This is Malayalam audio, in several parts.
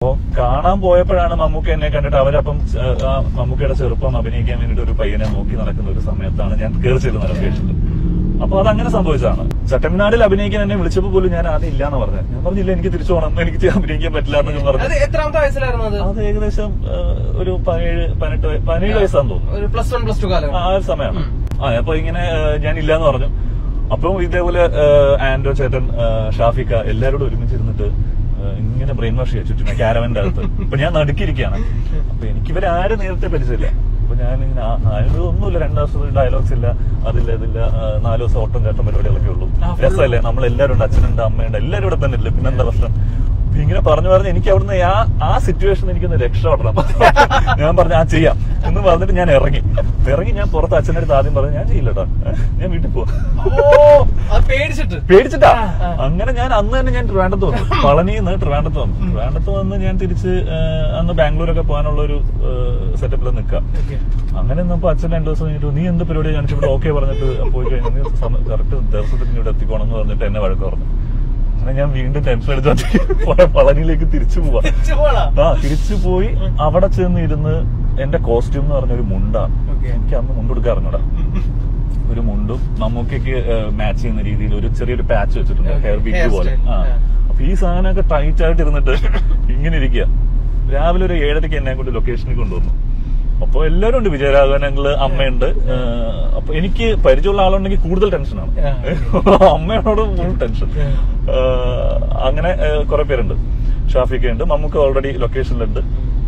അപ്പോ കാണാൻ പോയപ്പോഴാണ് മമ്മൂക്ക എന്നെ കണ്ടിട്ട് അവരപ്പം ആ, ആ മമ്മൂക്കയുടെ ചെറുപ്പം അഭിനയിക്കാൻ വേണ്ടിട്ട് ഒരു പയ്യനെ നോക്കി നടക്കുന്ന ഒരു സമയത്താണ് ഞാൻ കയറി ചെല്ലുന്ന ലൊക്കേഷനിൽ അപ്പൊ അതങ്ങനെ സംഭവിച്ചതാണ് ചട്ടമ്നാടിൽ അഭിനയിക്കാൻ എന്നെ വിളിച്ചപ്പോൾ പോലും ഞാൻ ആദ്യം ഇല്ലാന്ന് പറഞ്ഞത് ഞാൻ പറഞ്ഞില്ല എനിക്ക് തിരിച്ചു പോകണം എനിക്ക് അഭിനയിക്കാൻ പറ്റില്ല എന്നൊക്കെ പറഞ്ഞു അത് എത്രാമത്തെ വയസ്സിലായിരുന്നു അത് അത് ഏകദേശം ആ, ഒരു പതിനേഴ് പതിനെട്ട് വയ- പതിനേഴ് വയസ്സാന്ന് തോന്നുന്നു ഒരു പ്ലസ് വൺ പ്ലസ് ടു കാലം ആ ഒരു സമയമാണ് ആ അപ്പൊ ഇങ്ങനെ ആ, ഞാൻ ഇല്ലാന്ന് പറഞ്ഞു അപ്പം ഇതേപോലെ ആ, ആൻഡോ ചേട്ടൻ ആ, ഷാഫിക്ക എല്ലാവരോടും ഒരുമിച്ചിരുന്നിട്ട് ആ, ഇങ്ങനെ ബ്രെയിൻ വാഷ് ചെയ്യാൻ ചുറ്റും ക്യാരവന്റെ അകത്ത് അപ്പൊ ഞാൻ നടുക്കിയിരിക്കുകയാണ് അപ്പൊ എനിക്ക് ഇവരെ ആരും നേരത്തെ പരിചയമില്ല അപ്പൊ ഞാൻ ഇങ്ങനെ ആ, ആ, ഇത് ഒന്നുമില്ല രണ്ടു ദിവസം ഡയലോഗ്സ് ഇല്ല അതില്ല ഇതില്ല ആ, നാല് ദിവസം ഓട്ടം ചാട്ടം പരിപാടികളൊക്കെ ഉള്ളൂ ആ, full. രസമല്ലേ നമ്മൾ എല്ലാവരും ഉണ്ട് അച്ഛനുണ്ട് അമ്മയുണ്ട് എല്ലാവരും ഇവിടെ തന്നെ ഇല്ലേ പിന്നെന്താ പ്രശ്നം അപ്പൊ ഇങ്ങനെ പറഞ്ഞു പറഞ്ഞ് എനിക്ക് അവിടുന്ന് ആ ആ സിറ്റുവേഷൻ എനിക്കൊന്ന് രക്ഷപ്പെടണം ഞാൻ പറഞ്ഞു ആ ചെയ്യാം എന്ന് പറഞ്ഞിട്ട് ഞാൻ ഇറങ്ങി ഇറങ്ങി ഞാൻ പുറത്ത് അച്ഛൻ്റെ അടുത്ത് ആദ്യം പറഞ്ഞു ഞാൻ ചെയ്യില്ല കേട്ടോ ഞാൻ വീട്ടിൽ പോവാ ഓ അത് പേടിച്ചിട്ട് പേടിച്ചിട്ടാ ആ, ആ. അങ്ങനെ ഞാൻ അന്ന് തന്നെ ഞാൻ ട്രിവാൻഡത്ത് വന്നു പളനിയിൽ നിന്ന് ട്രിവാൻഡത്ത് വന്നു ട്രിവാൻഡത്ത് വന്ന് ഞാൻ തിരിച്ച് ആ, അന്ന് ബാംഗ്ലൂരൊക്കെ പോകാനുള്ള ഒരു സെറ്റപ്പിൽ നിൽക്കാം Okay. അങ്ങനെ നിന്നപ്പോ അച്ഛൻ രണ്ടു ദിവസം കഴിഞ്ഞിട്ട് നീ എന്ത് പരിപാടി കാണിച്ചു ഇവിടെ ഓക്കെ പറഞ്ഞിട്ട് പോയി കഴിഞ്ഞാൽ നീ കറക്റ്റ് ദിവസത്തിന് ഇവിടെ എത്തിക്കോണം എന്ന് പറഞ്ഞിട്ട് എന്നെ വഴക്ക് പറഞ്ഞു അങ്ങനെ ഞാൻ വീണ്ടും ടെൻഷൻ എടുത്തോണ്ട് പളനിയിലേക്ക് തിരിച്ചു പോവാ തിരിച്ചു പോണാ ആ തിരിച്ചു പോയി അവിടെ ചെന്ന് ഇരുന്ന് എന്റെ കോസ്റ്റ്യൂം എന്ന് പറഞ്ഞ ഒരു മുണ്ടാണ് Okay. എനിക്ക് അന്ന് മുണ്ട് കൊടുക്കാറുണ്ടടാ ഒരു മുണ്ടും മമ്മൂക്കയ്ക്ക് മാച്ച് ചെയ്യുന്ന രീതിയിൽ ഒരു ചെറിയൊരു പാച്ച് വെച്ചിട്ടുണ്ട് Okay. ഹെയർ ബിഗ് Hair പോലെ style. ആ ആ. അപ്പൊ ഈ സാധനമൊക്കെ ടൈറ്റ് ആയിട്ട് ഇരുന്നിട്ട് ഇങ്ങനെ ഇരിക്കുക രാവിലെ ഒരു ഏഴരയ്ക്ക് എന്നെ കൊണ്ട് ലൊക്കേഷനിൽ കൊണ്ടുവന്നു അപ്പൊ എല്ലാവരും ഉണ്ട് വിജയരാഘവനങ്ങള് അമ്മയുണ്ട് ആ, അപ്പൊ എനിക്ക് പരിചയമുള്ള ആളുണ്ടെങ്കിൽ കൂടുതൽ ടെൻഷനാണ് ആ. അമ്മയോട് ഫുൾ ടെൻഷൻ ആ, അങ്ങനെ കുറെ പേരുണ്ട് ഷാഫിക്കുണ്ട് മമ്മൂക്ക ഓൾറെഡി ലൊക്കേഷനിലുണ്ട്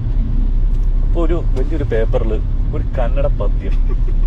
അപ്പൊ ഒരു വലിയൊരു പേപ്പറിൽ ഒരു കന്നഡ പദ്യം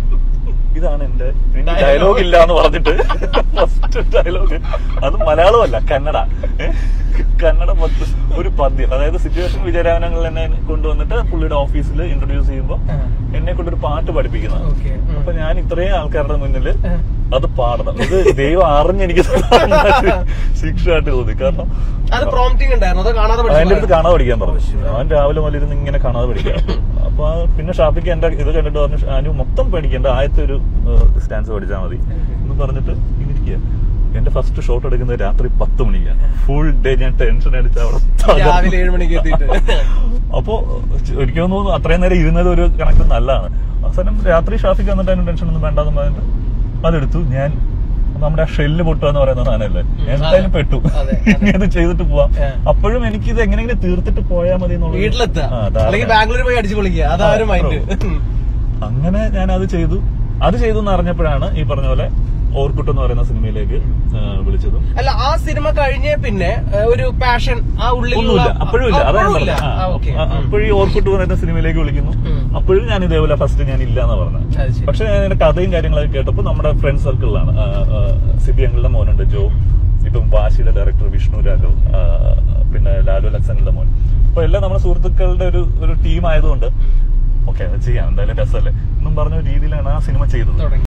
ഇതാണ് എന്റെ Dialogue. ഡയലോഗ് ഇല്ല എന്ന് പറഞ്ഞിട്ട് ഫസ്റ്റ് ഡയലോഗ് അത് മലയാളമല്ല കന്നഡ ഏ? കന്നഡ പദ്യം ഒരു പദ്യം അതായത് സിറ്റുവേഷൻ വിജയരാഘവനങ്ങൾ എന്നെ കൊണ്ടുവന്നിട്ട് പുള്ളിയുടെ ഓഫീസിൽ ഇൻട്രൊഡ്യൂസ് ചെയ്യുമ്പോൾ ആ. എന്നെ കൊണ്ടൊരു പാട്ട് പഠിപ്പിക്കുന്നതാണ് Okay. ഉം. അപ്പൊ ഞാൻ ഇത്രയും ആൾക്കാരുടെ മുന്നിൽ ആ. അത് പാടണം ഇത് ദൈവം അറിഞ്ഞ് എനിക്ക് ശിക്ഷയായിട്ട് തോന്നി കാരണം അത് പ്രോംപ്റ്റിംഗ് ഉണ്ടായിരുന്നു അത് കാണാതെ അതിന്റെ അടുത്ത് പഠിച്ചു കാണാതെ പഠിക്കാൻ പറഞ്ഞു അവൻ രാവിലെ മുതൽ ഇരുന്ന് ഇങ്ങനെ കാണാതെ പഠിക്കാം അപ്പൊ ആ പിന്നെ ഷാഫിക്ക് എന്റെ ഇത് കണ്ടിട്ട് പറഞ്ഞു അനു മൊത്തം പഠിക്കേണ്ട ആദ്യത്തെ ഒരു സ്റ്റാൻസ് പഠിച്ചാൽ മതി എന്ന് പറഞ്ഞിട്ട് ഇരിക്കുക എന്റെ ഫസ്റ്റ് ഷോട്ട് എടുക്കുന്നത് രാത്രി പത്ത് മണിക്കാണ് ഫുൾ ഡേ ഞാൻ ടെൻഷൻ അടിച്ച് അവിടെ തകർന്നു. രാവിലെ ഏഴ് മണിക്ക് എത്തിയിട്ട് അപ്പോ എനിക്ക് തോന്നുന്നു അത്രയും നേരം ഇരുന്നത് ഒരു കണക്കിന് നല്ലതാണ് അവസാനം രാത്രി ഷാഫിക്ക് വന്നിട്ട് അതിന് ടെൻഷൻ ഒന്നും വേണ്ടെന്ന് പറഞ്ഞിട്ട് അതെടുത്തു ഞാൻ നമ്മുടെ ആ ഷെല്ല് പൊട്ടുക എന്ന് പറയുന്ന സാധനമല്ലേ ഞാൻ എന്തായാലും പെട്ടു അതെ, ഇനി അത് ചെയ്തിട്ട് പോവാം ആ. അപ്പോഴും എനിക്ക് ഇത് എങ്ങനെയെങ്കിലും തീർത്തിട്ട് പോയാൽ മതി എന്നുള്ളത് വീട്ടിലെത്തുക ആ, ധാരണ. അല്ലെങ്കിൽ ബാംഗ്ലൂർ പോയി അടിച്ചു പൊളിക്കുക അതാരും മൈൻഡ് അങ്ങനെ ഞാൻ അത് ചെയ്തു അത് ചെയ്തു എന്ന് അറിഞ്ഞപ്പോഴാണ് ഈ പറഞ്ഞ പോലെ ഓർക്കുട്ട് എന്ന് പറയുന്ന സിനിമയിലേക്ക് ആ, വിളിച്ചതും അല്ല ആ സിനിമ കഴിഞ്ഞ പിന്നെ ഏ, ഒരു പാഷൻ ആ ഉള്ളിലുള്ള ഒന്നുമില്ല അപ്പോഴും ഇല്ല അതാണ് ഞാൻ അപ്പോഴും ഇല്ല. പറഞ്ഞത്. ആ, ആ, okay. ആ, ഉം. അപ്പോഴും ഈ ഓർക്കുട്ട് പറയുന്ന സിനിമയിലേക്ക് വിളിക്കുന്നു ഉം. അപ്പോഴും ഞാൻ ഇതേപോലെ ഫസ്റ്റ് ഞാൻ ഇല്ല എന്ന് പറഞ്ഞത് അത് ശരി. പക്ഷെ ഞാൻ ഇതിന്റെ കഥയും കാര്യങ്ങളൊക്കെ കേട്ടപ്പോൾ നമ്മുടെ ഫ്രണ്ട് സർക്കിളിലാണ് സിബി അങ്കിളുടെ മോനുണ്ട് ജോ ഇപ്പം വാശിയുടെ ഡയറക്ടർ വിഷ്ണു രാഘവ് ആ, പിന്നെ ലാലു ലക്സനിലെ മോൻ അപ്പൊ എല്ലാം നമ്മുടെ സുഹൃത്തുക്കളുടെ ഒരു ഒരു ടീം ആയതുകൊണ്ട് ഓക്കെ അത് ചെയ്യാം എന്തായാലും രസമല്ലേ എന്നും പറഞ്ഞ ഒരു രീതിയിലാണ് ആ സിനിമ ചെയ്തത് തുടങ്ങി